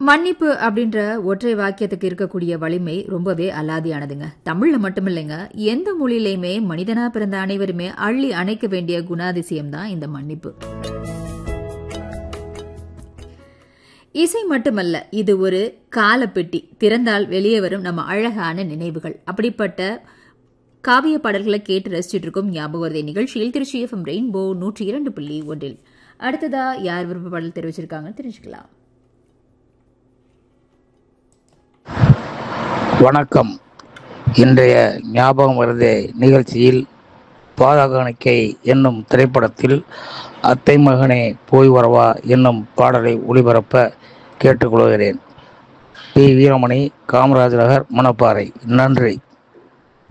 மன்னிப்பு அப்படின்ற ஒற்றை வாக்கியத்துக்கு இருக்கக்கூடிய வலிமை ரொம்பவே அலாதியானதுங்க தமிழ்ல மட்டுமில்லைங்க எந்த மொழியிலையுமே மனிதனா பிறந்த அனைவருமே அள்ளி அணைக்க வேண்டிய குணாதிசயம் தான் இந்த மன்னிப்பு இசை மட்டுமல்ல இது ஒரு காலப்பெட்டி திறந்தால் வெளியே வரும் நம்ம அழகான நினைவுகள் அப்படிப்பட்ட காவிய பாடல்களை கேட்டு ரசிச்சுட்டு இருக்கும் ஞாபகம் நிகழ்ச்சியில் திருச்சி எஃப்எம் ரெயின்போ நூற்றி இரண்டு புள்ளி ஒன்றில் அடுத்ததா யார் விருப்ப பாடல் தெரிவிச்சிருக்காங்கன்னு தெரிஞ்சுக்கலாம் வணக்கம் இன்றைய ஞாபகம் வருதே நிகழ்ச்சியில் பாதகாணிக்கை என்னும் திரைப்படத்தில் அத்தை மகனே போய் வரவா என்னும் பாடலை ஒளிபரப்ப கேட்டுக்கொள்கிறேன் பி வீரமணி காமராஜ் நகர் மணப்பாறை நன்றி